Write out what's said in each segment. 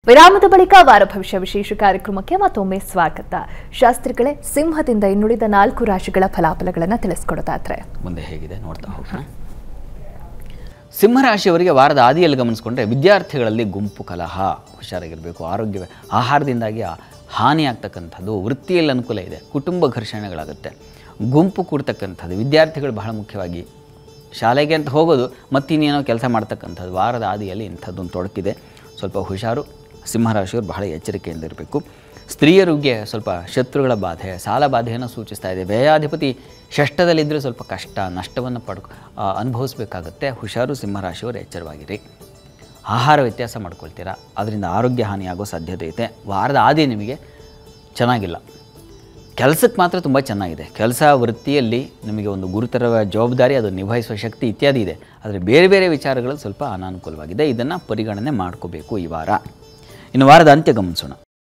ವಿರಾಮದ ಬಳಿಕ ವಾರ ಭವಿಷ್ಯ ವಿಶೇಷ ಕಾರ್ಯಕ್ರಮಕ್ಕೆ ಮತ್ತೊಮ್ಮೆ ಸ್ವಾಗತ ಶಾಸ್ತ್ರಿಗಳೇ ಸಿಂಹದಿಂದ ಇನ್ನುಳಿದ ನಾಲ್ಕು ರಾಶಿಗಳ ಫಲಾಫಲಗಳನ್ನು ತಿಳಿಸ್ಕೊಡೋದಾದ್ರೆ ಮುಂದೆ ಹೇಗಿದೆ ನೋಡ್ತಾ ಹೋಗೋಣ ಸಿಂಹರಾಶಿಯವರಿಗೆ ವಾರದ ಆದಿಯಲ್ಲಿ ಗಮನಿಸ್ಕೊಂಡ್ರೆ ವಿದ್ಯಾರ್ಥಿಗಳಲ್ಲಿ ಗುಂಪು ಕಲಹ ಹುಷಾರಾಗಿರಬೇಕು ಆರೋಗ್ಯ ಆಹಾರದಿಂದಾಗಿ ಆ- ಹಾನಿಯಾಗ್ತಕ್ಕಂಥದ್ದು ವೃತ್ತಿಯಲ್ಲಿ ಅನುಕೂಲ ಇದೆ ಕುಟುಂಬ ಘರ್ಷಣೆಗಳಾಗುತ್ತೆ ಗುಂಪು ಕೂಡ್ತಕ್ಕಂಥದ್ದು ವಿದ್ಯಾರ್ಥಿಗಳು ಬಹಳ ಮುಖ್ಯವಾಗಿ ಶಾಲೆಗೆ ಅಂತ ಹೋಗೋದು ಮತ್ತಿನ್ನೇನೋ ಕೆಲಸ ಮಾಡ್ತಕ್ಕಂಥದ್ದು ವಾರದ ಆದಿಯಲ್ಲಿ ಇಂಥದ್ದೊಂದು ತೊಡಕಿದೆ ಸ್ವಲ್ಪ ಹುಷಾರು ಸಿಂಹರಾಶಿಯವರು ಬಹಳ ಎಚ್ಚರಿಕೆಯಿಂದ ಇರಬೇಕು ಸ್ತ್ರೀಯರಿಗೆ ಸ್ವಲ್ಪ ಶತ್ರುಗಳ ಬಾಧೆ ಸಾಲ ಬಾಧೆಯನ್ನು ಸೂಚಿಸ್ತಾ ಇದೆ ವ್ಯಯಾಧಿಪತಿ ಷಷ್ಠದಲ್ಲಿದ್ದರೆ ಸ್ವಲ್ಪ ಕಷ್ಟ ನಷ್ಟವನ್ನು ಪಡ್ಕೊ ಆ, ಅನುಭವಿಸ್ಬೇಕಾಗತ್ತೆ ಹುಷಾರು ಸಿಂಹರಾಶಿಯವರು ಎಚ್ಚರವಾಗಿರಿ ಆಹಾರ ವ್ಯತ್ಯಾಸ ಮಾಡ್ಕೊಳ್ತೀರಾ ಅದರಿಂದ ಆರೋಗ್ಯ ಹಾನಿಯಾಗೋ ಸಾಧ್ಯತೆ ಇದೆ ವಾರದ ಆದಿ ನಿಮಗೆ ಚೆನ್ನಾಗಿಲ್ಲ ಕೆಲಸಕ್ಕೆ ಮಾತ್ರ ತುಂಬ ಚೆನ್ನಾಗಿದೆ ಕೆಲಸ ವೃತ್ತಿಯಲ್ಲಿ ನಿಮಗೆ ಒಂದು ಗುರುತರ ಜವಾಬ್ದಾರಿ ಅದು ನಿಭಾಯಿಸುವ ಶಕ್ತಿ ಇತ್ಯಾದಿ ಇದೆ ಆದರೆ ಬೇರೆ ಬೇರೆ ವಿಚಾರಗಳಲ್ಲಿ ಸ್ವಲ್ಪ ಅನಾನುಕೂಲವಾಗಿದೆ ಇದನ್ನು ಪರಿಗಣನೆ ಮಾಡ್ಕೋಬೇಕು ಈ ವಾರ ಇನ್ನು ವಾರದ ಅಂತ್ಯ ಗಮನಿಸೋಣ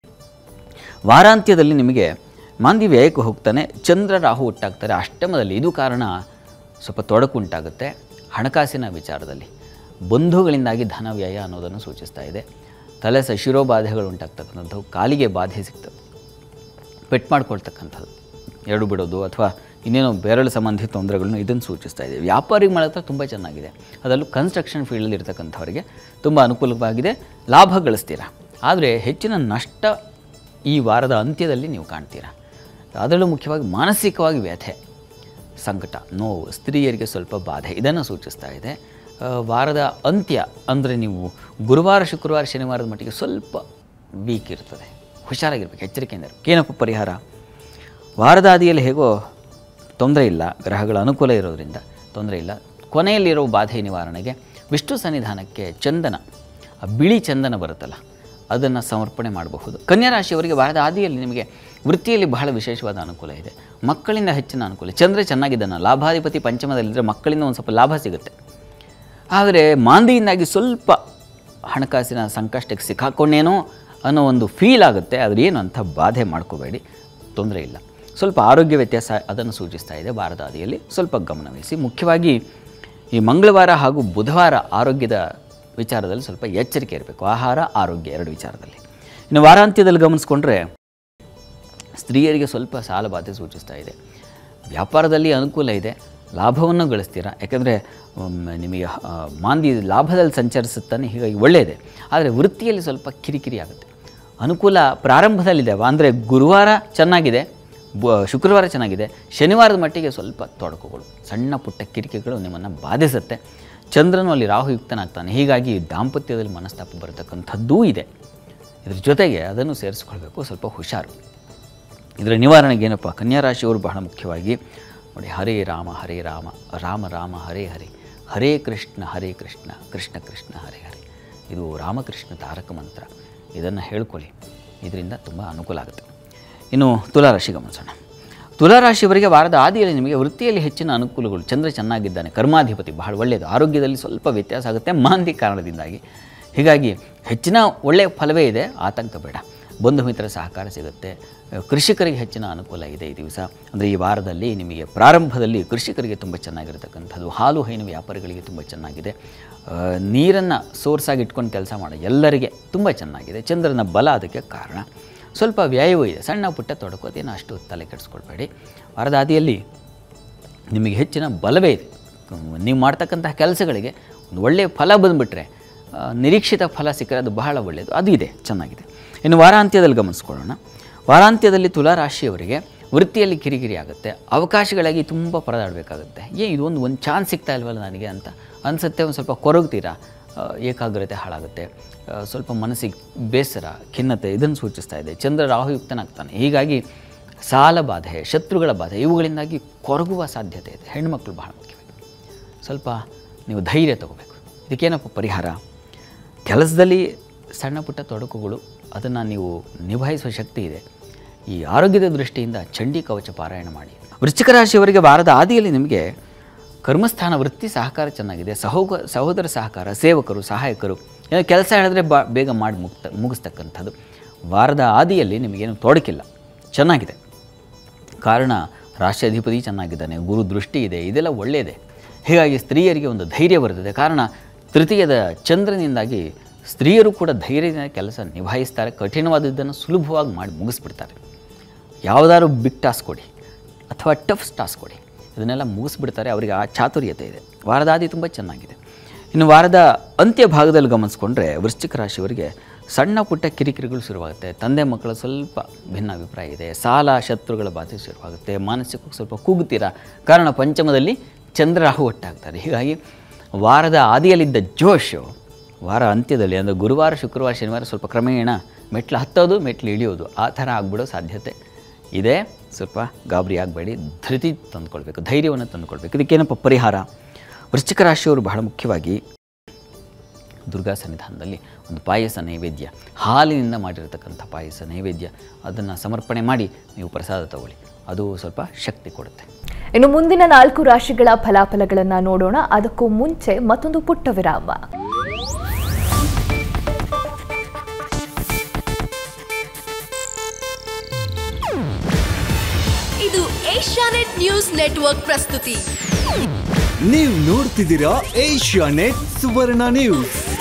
ವಾರಾಂತ್ಯದಲ್ಲಿ ನಿಮಗೆ ಮಾಂದಿ ವ್ಯಯಕ್ಕೆ ಹೋಗ್ತಾನೆ ಚಂದ್ರ ರಾಹು ಹುಟ್ಟಾಗ್ತಾರೆ ಅಷ್ಟಮದಲ್ಲಿ ಇದು ಕಾರಣ ಸ್ವಲ್ಪ ತೊಡಕು ಉಂಟಾಗುತ್ತೆ ಹಣಕಾಸಿನ ವಿಚಾರದಲ್ಲಿ ಬಂಧುಗಳಿಂದಾಗಿ ಧನ ವ್ಯಯ ಅನ್ನೋದನ್ನು ಸೂಚಿಸ್ತಾ ಇದೆ ತಲೆ ಸ ಶಿರೋಬಾಧೆಗಳು ಉಂಟಾಗ್ತಕ್ಕಂಥದ್ದು ಕಾಲಿಗೆ ಬಾಧೆ ಸಿಗ್ತದೆ ಪೆಟ್ ಮಾಡ್ಕೊಳ್ತಕ್ಕಂಥದ್ದು ಎರಡು ಬಿಡೋದು ಅಥವಾ ಇನ್ನೇನೋ ಬೆರಳು ಸಂಬಂಧಿ ತೊಂದರೆಗಳನ್ನು ಇದನ್ನು ಸೂಚಿಸ್ತಾ ಇದೆ ವ್ಯಾಪಾರಿಗೆ ಮಾತ್ರ ತುಂಬ ಚೆನ್ನಾಗಿದೆ ಅದರಲ್ಲೂ ಕನ್ಸ್ಟ್ರಕ್ಷನ್ ಫೀಲ್ಡಲ್ಲಿ ಇರ್ತಕ್ಕಂಥವರಿಗೆ ತುಂಬ ಅನುಕೂಲವಾಗಿದೆ ಲಾಭ ಗಳಿಸ್ತೀರಾ ಆದರೆ ಹೆಚ್ಚಿನ ನಷ್ಟ ಈ ವಾರದ ಅಂತ್ಯದಲ್ಲಿ ನೀವು ಕಾಣ್ತೀರಾ ಅದರಲ್ಲೂ ಮುಖ್ಯವಾಗಿ ಮಾನಸಿಕವಾಗಿ ವ್ಯಥೆ ಸಂಕಟ ನೋವು ಸ್ತ್ರೀಯರಿಗೆ ಸ್ವಲ್ಪ ಬಾಧೆ ಇದನ್ನು ಸೂಚಿಸ್ತಾ ಇದೆ ಆ, ವಾರದ ಅಂತ್ಯ ಅಂದರೆ ನೀವು ಗುರುವಾರ ಶುಕ್ರವಾರ ಶನಿವಾರದ ಮಟ್ಟಿಗೆ ಸ್ವಲ್ಪ ವೀಕ್ ಇರ್ತದೆ ಹುಷಾರಾಗಿರ್ಬೇಕು ಎಚ್ಚರಿಕೆಯಿಂದ ಇರ್ಬೇಕು. ಏನಪ್ಪ ಪರಿಹಾರ ವಾರದ ಆದಿಯಲ್ಲಿ ಹೇಗೋ ತೊಂದರೆ ಇಲ್ಲ ಗ್ರಹಗಳ ಅನುಕೂಲ ಇರೋದರಿಂದ ತೊಂದರೆ ಇಲ್ಲ ಕೊನೆಯಲ್ಲಿರೋ ಬಾಧೆ ನಿವಾರಣೆಗೆ ವಿಷ್ಣು ಸನ್ನಿಧಾನಕ್ಕೆ ಚಂದನ ಆ ಬಿಳಿ ಚಂದನ ಬರುತ್ತಲ್ಲ ಅದನ್ನು ಸಮರ್ಪಣೆ ಮಾಡಬಹುದು ಕನ್ಯಾ ರಾಶಿಯವರಿಗೆ ವಾರದ ಆದಿಯಲ್ಲಿ ನಿಮಗೆ ವೃತ್ತಿಯಲ್ಲಿ ಬಹಳ ವಿಶೇಷವಾದ ಅನುಕೂಲ ಇದೆ ಮಕ್ಕಳಿಂದ ಹೆಚ್ಚಿನ ಅನುಕೂಲ ಚಂದ್ರ ಚೆನ್ನಾಗಿದ್ದಾನ ಲಾಭಾಧಿಪತಿ ಪಂಚಮದಲ್ಲಿದ್ದರೆ ಮಕ್ಕಳಿಂದ ಒಂದು ಸ್ವಲ್ಪ ಲಾಭ ಸಿಗುತ್ತೆ ಆದರೆ ಮಾಂದಿಯಿಂದಾಗಿ ಸ್ವಲ್ಪ ಹಣಕಾಸಿನ ಸಂಕಷ್ಟಕ್ಕೆ ಸಿಕ್ಕಾಕೊಂಡೇನೋ ಅನ್ನೋ ಒಂದು ಫೀಲ್ ಆಗುತ್ತೆ ಆದರೆ ಏನು ಅಂಥ ಬಾಧೆ ಮಾಡ್ಕೋಬೇಡಿ ತೊಂದರೆ ಇಲ್ಲ ಸ್ವಲ್ಪ ಆರೋಗ್ಯ ವ್ಯತ್ಯಾಸ ಅದನ್ನು ಸೂಚಿಸ್ತಾ ಇದೆ ವಾರದ ಆದಿಯಲ್ಲಿ ಸ್ವಲ್ಪ ಗಮನವಹಿಸಿ ಮುಖ್ಯವಾಗಿ ಈ ಮಂಗಳವಾರ ಹಾಗೂ ಬುಧವಾರ ಆರೋಗ್ಯದ ವಿಚಾರದಲ್ಲಿ ಸ್ವಲ್ಪ ಎಚ್ಚರಿಕೆ ಇರಬೇಕು ಆಹಾರ ಆರೋಗ್ಯ ಎರಡು ವಿಚಾರದಲ್ಲಿ ಇನ್ನು ವಾರಾಂತ್ಯದಲ್ಲಿ ಗಮನಿಸ್ಕೊಂಡ್ರೆ ಸ್ತ್ರೀಯರಿಗೆ ಸ್ವಲ್ಪ ಸಾಲಬಾಧೆ ಸೂಚಿಸ್ತಾ ಇದೆ ವ್ಯಾಪಾರದಲ್ಲಿ ಅನುಕೂಲ ಇದೆ ಲಾಭವನ್ನು ಗಳಿಸ್ತೀರಾ ಯಾಕೆಂದರೆ ನಿಮಗೆ ಆ, ಮಾಂದಿ ಲಾಭದಲ್ಲಿ ಸಂಚರಿಸುತ್ತಾನೆ ಹೀಗಾಗಿ ಒಳ್ಳೆಯದೇ ಆದರೆ ವೃತ್ತಿಯಲ್ಲಿ ಸ್ವಲ್ಪ ಕಿರಿಕಿರಿ ಆಗುತ್ತೆ ಅನುಕೂಲ ಪ್ರಾರಂಭದಲ್ಲಿದೆ ಅಂದರೆ ಗುರುವಾರ ಚೆನ್ನಾಗಿದೆ ಬ ಶುಕ್ರವಾರ ಚೆನ್ನಾಗಿದೆ ಶನಿವಾರದ ಮಟ್ಟಿಗೆ ಸ್ವಲ್ಪ ತೊಡಕುಗಳು ಸಣ್ಣ ಪುಟ್ಟ ಕಿರಿಕಿಗಳು ನಿಮ್ಮನ್ನು ಬಾಧಿಸುತ್ತೆ ಚಂದ್ರನು ಅಲ್ಲಿ ರಾಹುಯುಕ್ತನಾಗ್ತಾನೆ ಹೀಗಾಗಿ ದಾಂಪತ್ಯದಲ್ಲಿ ಮನಸ್ತಾಪ ಬರತಕ್ಕಂಥದ್ದೂ ಇದೆ ಇದ್ರ ಜೊತೆಗೆ ಅದನ್ನು ಸೇರಿಸ್ಕೊಳ್ಬೇಕು ಸ್ವಲ್ಪ ಹುಷಾರು ಇದರ ನಿವಾರಣೆಗೆ ಏನಪ್ಪ ಕನ್ಯಾ ರಾಶಿಯವರು ಬಹಳ ಮುಖ್ಯವಾಗಿ ನೋಡಿ ಹರೇ ರಾಮ ಹರೇ ರಾಮ ರಾಮ ರಾಮ ಹರೇ ಹರೇ ಹರೇ ಕೃಷ್ಣ ಹರೇ ಕೃಷ್ಣ ಕೃಷ್ಣ ಕೃಷ್ಣ ಹರೇ ಹರೇ ಇದು ರಾಮಕೃಷ್ಣ ತಾರಕ ಮಂತ್ರ ಇದನ್ನು ಹೇಳ್ಕೊಳ್ಳಿ ಇದರಿಂದ ತುಂಬ ಅನುಕೂಲ ಆಗುತ್ತೆ ಇನ್ನು ತುಲಾರಾಶಿ ಗಮನಿಸೋಣ ತುಲಾರಾಶಿಯವರಿಗೆ ವಾರದ ಆದಿಯಲ್ಲಿ ನಿಮಗೆ ವೃತ್ತಿಯಲ್ಲಿ ಹೆಚ್ಚಿನ ಅನುಕೂಲಗಳು ಚಂದ್ರ ಚೆನ್ನಾಗಿದ್ದಾನೆ ಕರ್ಮಾಧಿಪತಿ ಬಹಳ ಒಳ್ಳೆಯದು ಆರೋಗ್ಯದಲ್ಲಿ ಸ್ವಲ್ಪ ವ್ಯತ್ಯಾಸ ಆಗುತ್ತೆ ಮಾಂದಿ ಕಾರಣದಿಂದಾಗಿ ಹೀಗಾಗಿ ಹೆಚ್ಚಿನ ಒಳ್ಳೆಯ ಫಲವೇ ಇದೆ ಆತಂಕ ಬೇಡ ಬಂಧು ಮಿತ್ರರ ಸಹಕಾರ ಸಿಗುತ್ತೆ ಕೃಷಿಕರಿಗೆ ಹೆಚ್ಚಿನ ಅನುಕೂಲ ಇದೆ ಈ ದಿವಸ ಅಂದರೆ ಈ ವಾರದಲ್ಲಿ ನಿಮಗೆ ಪ್ರಾರಂಭದಲ್ಲಿ ಕೃಷಿಕರಿಗೆ ತುಂಬ ಚೆನ್ನಾಗಿರತಕ್ಕಂಥದ್ದು ಹಾಲು ಹೈನು ವ್ಯಾಪಾರಿಗಳಿಗೆ ತುಂಬ ಚೆನ್ನಾಗಿದೆ ನೀರನ್ನು ಸೋರ್ಸಾಗಿ ಇಟ್ಕೊಂಡು ಕೆಲಸ ಮಾಡೋ ಎಲ್ಲರಿಗೆ ತುಂಬ ಚೆನ್ನಾಗಿದೆ ಚಂದ್ರನ ಬಲ ಅದಕ್ಕೆ ಕಾರಣ ಸ್ವಲ್ಪ ವ್ಯಯವೂ ಇದೆ ಸಣ್ಣ ಪುಟ್ಟ ತೊಡಕು ಅದೇನು ಅಷ್ಟು ತಲೆ ಕೆಡಿಸ್ಕೊಳ್ಬೇಡಿ ವಾರದ ಆದಿಯಲ್ಲಿ ನಿಮಗೆ ಹೆಚ್ಚಿನ ಬಲವೇ ಇದೆ ನೀವು ಮಾಡ್ತಕ್ಕಂತಹ ಕೆಲಸಗಳಿಗೆ ಒಂದು ಒಳ್ಳೆಯ ಫಲ ಬಂದುಬಿಟ್ರೆ ನಿರೀಕ್ಷಿತ ಫಲ ಸಿಕ್ಕರೆ ಅದು ಬಹಳ ಒಳ್ಳೆಯದು ಅದು ಇದೆ ಚೆನ್ನಾಗಿದೆ ಇನ್ನು ವಾರಾಂತ್ಯದಲ್ಲಿ ಗಮನಿಸ್ಕೊಳ್ಳೋಣ ವಾರಾಂತ್ಯದಲ್ಲಿ ತುಲಾರಾಶಿಯವರಿಗೆ ವೃತ್ತಿಯಲ್ಲಿ ಕಿರಿಕಿರಿ ಆಗುತ್ತೆ ಅವಕಾಶಗಳಾಗಿ ತುಂಬ ಪರದಾಡಬೇಕಾಗುತ್ತೆ ಏ ಇದು ಒಂದು ಒಂದು ಚಾನ್ಸ್ ಸಿಗ್ತಾ ಇಲ್ವಲ್ಲ ನನಗೆ ಅಂತ ಅನಿಸುತ್ತೆ ಒಂದು ಸ್ವಲ್ಪ ಕೊರಗ್ತೀರಾ ಆ, ಏಕಾಗ್ರತೆ ಹಾಳಾಗುತ್ತೆ ಆ, ಸ್ವಲ್ಪ ಮನಸ್ಸಿಗೆ ಬೇಸರ ಖಿನ್ನತೆ ಇದನ್ನು ಸೂಚಿಸ್ತಾ ಇದೆ ಚಂದ್ರ ರಾಹುಯುಕ್ತನಾಗ್ತಾನೆ ಹೀಗಾಗಿ ಸಾಲ ಬಾಧೆ ಶತ್ರುಗಳ ಬಾಧೆ ಇವುಗಳಿಂದಾಗಿ ಕೊರಗುವ ಸಾಧ್ಯತೆ ಇದೆ ಹೆಣ್ಮಕ್ಳು ಬಹಳ ಮುಖ್ಯವಾಗಿ ಸ್ವಲ್ಪ ನೀವು ಧೈರ್ಯ ತಗೋಬೇಕು ಇದಕ್ಕೇನಪ್ಪ ಪರಿಹಾರ ಕೆಲಸದಲ್ಲಿ ಸಣ್ಣ ಪುಟ್ಟ ತೊಡಕುಗಳು ಅದನ್ನು ನೀವು ನಿಭಾಯಿಸುವ ಶಕ್ತಿ ಇದೆ ಈ ಆರೋಗ್ಯದ ದೃಷ್ಟಿಯಿಂದ ಚಂಡಿ ಕವಚ ಪಾರಾಯಣ ಮಾಡಿ ವೃಶ್ಚಿಕ ರಾಶಿಯವರಿಗೆ ವಾರದ ಆದಿಯಲ್ಲಿ ನಿಮಗೆ ಕರ್ಮಸ್ಥಾನ ವೃತ್ತಿ ಸಹಕಾರ ಚೆನ್ನಾಗಿದೆ ಸಹೋಗ ಸಹೋದರ ಸಹಕಾರ ಸೇವಕರು ಸಹಾಯಕರು ಏನೋ ಕೆಲಸ ಹೇಳಿದ್ರೆ ಬಾ ಬೇಗ ಮಾಡಿ ಮುಕ್ತ ಮುಗಿಸ್ತಕ್ಕಂಥದ್ದು ವಾರದ ಆದಿಯಲ್ಲಿ ನಿಮಗೇನು ತೊಡಕಿಲ್ಲ ಚೆನ್ನಾಗಿದೆ ಕಾರಣ ರಾಷ್ಟ್ರಾಧಿಪತಿ ಚೆನ್ನಾಗಿದ್ದಾನೆ ಗುರು ದೃಷ್ಟಿ ಇದೆ ಇದೆಲ್ಲ ಒಳ್ಳೆಯದೇ ಹೀಗಾಗಿ ಸ್ತ್ರೀಯರಿಗೆ ಒಂದು ಧೈರ್ಯ ಬರ್ತದೆ ಕಾರಣ ತೃತೀಯದ ಚಂದ್ರನಿಂದಾಗಿ ಸ್ತ್ರೀಯರು ಕೂಡ ಧೈರ್ಯದಿಂದ ಕೆಲಸ ನಿಭಾಯಿಸ್ತಾರೆ ಕಠಿಣವಾದದ್ದನ್ನು ಸುಲಭವಾಗಿ ಮಾಡಿ ಮುಗಿಸ್ಬಿಡ್ತಾರೆ ಯಾವುದಾದ್ರು ಬಿಗ್ ಟಾಸ್ಕ್ ಕೊಡಿ ಅಥವಾ ಟಫ್ ಟಾಸ್ಕ್ ಕೊಡಿ ಇದನ್ನೆಲ್ಲ ಮುಗಿಸ್ಬಿಡ್ತಾರೆ ಅವರಿಗೆ ಆ ಚಾತುರ್ಯತೆ ಇದೆ ವಾರದಾದಿ ತುಂಬ ಚೆನ್ನಾಗಿದೆ ಇನ್ನು ವಾರದ ಅಂತ್ಯ ಭಾಗದಲ್ಲಿ ಗಮನಿಸ್ಕೊಂಡ್ರೆ ವೃಶ್ಚಿಕ ರಾಶಿಯವರಿಗೆ ಸಣ್ಣ ಪುಟ್ಟ ಕಿರಿಕಿರಿಗಳು ಶುರುವಾಗುತ್ತೆ ತಂದೆ ಮಕ್ಕಳ ಸ್ವಲ್ಪ ಭಿನ್ನ ಅಭಿಪ್ರಾಯ ಇದೆ ಸಾಲ ಶತ್ರುಗಳ ಬಾಧೆ ಶುರುವಾಗುತ್ತೆ ಮಾನಸಿಕವಾಗಿ ಸ್ವಲ್ಪ ಕೂಗುತ್ತೀರಾ ಕಾರಣ ಪಂಚಮದಲ್ಲಿ ಚಂದ್ರರಾಹು ಒಟ್ಟಾಗ್ತಾರೆ ಹೀಗಾಗಿ ವಾರದ ಆದಿಯಲ್ಲಿದ್ದ ಜೋಶು ವಾರ ಅಂತ್ಯದಲ್ಲಿ ಅಂದರೆ ಗುರುವಾರ ಶುಕ್ರವಾರ ಶನಿವಾರ ಸ್ವಲ್ಪ ಕ್ರಮೇಣ ಮೆಟ್ಲು ಹತ್ತೋದು ಮೆಟ್ಲು ಇಳಿಯೋದು ಆ ಥರ ಆಗ್ಬಿಡೋ ಸಾಧ್ಯತೆ ಇದೆ ಸ್ವಲ್ಪ ಗಾಬರಿ ಆಗಬೇಡಿ ಧೃತಿ ತಂದುಕೊಳ್ಬೇಕು ಧೈರ್ಯವನ್ನು ತಂದುಕೊಳ್ಬೇಕು ಇದಕ್ಕೇನಪ್ಪ ಪರಿಹಾರ ವೃಶ್ಚಿಕ ರಾಶಿಯವರು ಬಹಳ ಮುಖ್ಯವಾಗಿ ದುರ್ಗಾ ಸನ್ನಿಧಾನದಲ್ಲಿ ಒಂದು ಪಾಯಸ ನೈವೇದ್ಯ ಹಾಲಿನಿಂದ ಮಾಡಿರತಕ್ಕಂಥ ಪಾಯಸ ನೈವೇದ್ಯ ಅದನ್ನು ಸಮರ್ಪಣೆ ಮಾಡಿ ನೀವು ಪ್ರಸಾದ ತಗೊಳ್ಳಿ ಅದು ಸ್ವಲ್ಪ ಶಕ್ತಿ ಕೊಡುತ್ತೆ ಇನ್ನು ಮುಂದಿನ ನಾಲ್ಕು ರಾಶಿಗಳ ಫಲಾಫಲಗಳನ್ನ ನೋಡೋಣ ಅದಕ್ಕೂ ಮುಂಚೆ ಮತ್ತೊಂದು ಪುಟ್ಟ ವಿರಾಮ ಇದು ಏಷ್ಯಾನೆಟ್ ನ್ಯೂಸ್ ನೆಟ್ವರ್ಕ್ ಪ್ರಸ್ತುತಿ ನೀವು ನೋಡ್ತಿದ್ದೀರಾ ಏಷ್ಯಾ ನೆಟ್ ಸುವರ್ಣ ನ್ಯೂಸ್